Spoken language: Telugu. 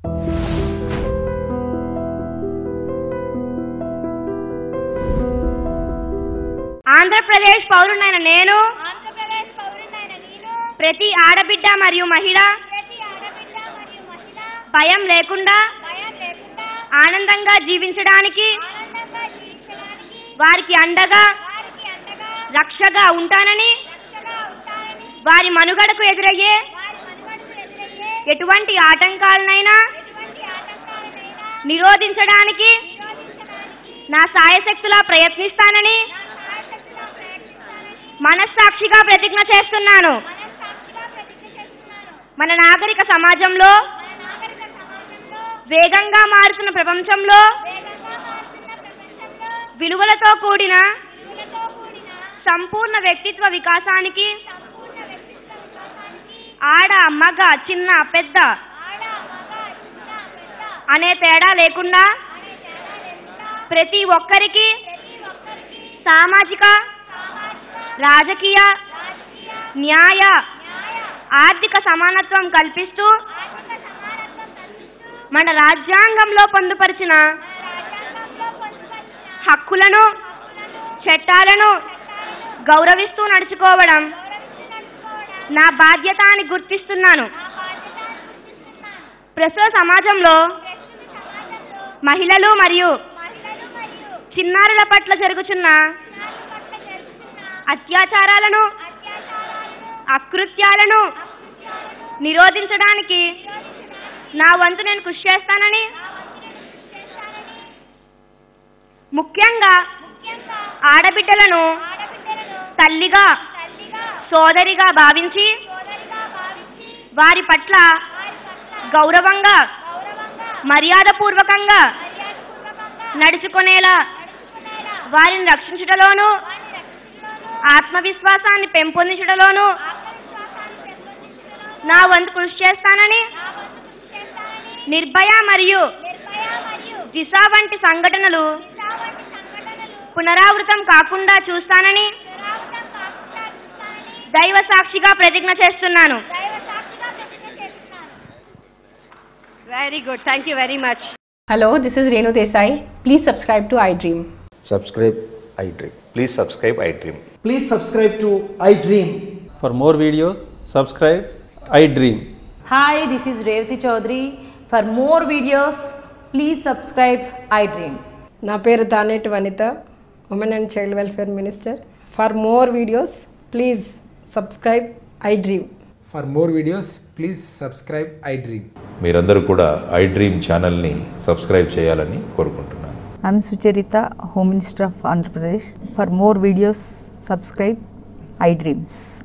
ఆంధ్రప్రదేశ్ పౌరునైన నేను ఆంధ్రప్రదేశ్ పౌరుడైన నేను ప్రతి ఆడబిడ్డ మరియు మహిళ ప్రతి ఆడబిడ్డ మరియు మహిళ భయం లేకుండా భయం లేకుండా ఆనందంగా జీవించడానికి ఆనందంగా జీవించడానికి వారికి అండగా వారికి అండగా రక్షగా ఉంటానని రక్షగా ఉంటానని వారి మనుగడకు ఎదురయ్యే వారి మనుగడకు ఎదురయ్యే ఎటువంటి ఆటంకాలనైనా ఎటువంటి ఆటంకాలనైనా నిరోధించడానికి నిరోధించడానికి నా సాయశక్తులా ప్రయత్నిస్తానని నా సాయశక్తిగా ప్రయత్నిస్తానని మనస్సాక్షిగా ప్రతిజ్ఞ చేస్తున్నాను మనస్సాక్షిగా ప్రతిజ్ఞ చేస్తున్నాను మన నాగరిక సమాజంలో మన నాగరిక సమాజంలో వేగంగా మారుతున్న ప్రపంచంలో వేగంగా మారుతున్న ప్రపంచంలో విలువలతో కూడిన విలువలతో కూడిన సంపూర్ణ వ్యక్తిత్వ వికాసానికి సంపూర్ణ వ్యక్తిత్వ వికాసానికి ఆడ మగ చిన్న పెద్ద ఆడ మగ చిన్న పెద్ద అనే తేడా లేకుండా అనే తేడా లేకుండా ప్రతి ఒక్కరికి ప్రతి ఒక్కరికి సామాజిక సామాజిక రాజకీయ రాజకీయ న్యాయ న్యాయ ఆర్థిక సమానత్వం కల్పిస్తూ ఆర్థిక సమానత్వం కల్పిస్తూ మన రాజ్యాంగంలో పొందుపరిచిన మన రాజ్యాంగంలో పొందుపరిచిన హక్కులను చట్టాలను గౌరవిస్తూ నడుచుకోవడం గౌరవిస్తూ నడుచుకోవడం నా బాధ్యత అని గుర్తిస్తున్నాను నా బాధ్యత అని గుర్తిస్తున్నాను ప్రస్తుత సమాజంలో ప్రస్తుత సమాజంలో మహిళలు మరియు మహిళలు మరియు చిన్నారుల పట్ల జరుగుతున్న చిన్నారుల పట్ల జరుగుతున్న అత్యాచారాలను అత్యాచారాలను అకృత్యాలను అకృత్యాలను నిరోధించడానికి నిరోధించడానికి నా వంతు నేను కృషి చేస్తానని నా వంతు నేను కృషి చేస్తానని ముఖ్యంగా ముఖ్యంగా ఆడబిడ్డలను ఆడబిడ్డలను తల్లిగా తల్లిగా సోదరిగా భావించి సోదరిగా భావించి వారి పట్ల వారి పట్ల గౌరవంగా గౌరవంగా మర్యాదపూర్వకంగా మర్యాదపూర్వకంగా నడుచుకునేలా నడుచుకునేలా వారిని రక్షించుటలోను వారిని రక్షించడంలోనూ ఆత్మవిశ్వాసాన్ని పెంపొందించడంలోను ఆత్మవిశ్వాసాన్ని పెంపొందించడంలోనూ నా వంతు కృషి చేస్తానని నా వంతు కృషి చేస్తానని నిర్భయ మరియు నిర్భయ మరియు దిశ వంటి సంఘటనలు దిశ వంటి సంఘటనలు పునరావృతం కాకుండా చూస్తానని పునరావృతం కాకుండా చూస్తానని దైవ సాక్షిగా ప్రతిజ్ఞ చేస్తున్నాను దైవ సాక్షిగా ప్రతిజ్ఞ చేస్తున్నాను very good thank you very much Hello, this is Renu Desai. Please subscribe to iDream. subscribe iDream. Please subscribe iDream. Please subscribe to iDream. For more videos, subscribe I Dream. Hi, this is Revati Chaudhary. For more videos, please subscribe iDream. నా పేరు Taneti Vanitha women and child welfare minister for more videos please subscribe iDream For more videos, please subscribe iDream. మీరందరూ కూడా iDream ఛానల్ని సబ్స్క్రైబ్ చేయాలని కోరుకుంటున్నాను I'm Sucharita, Home Minister of Andhra Pradesh. For more videos, subscribe iDreams.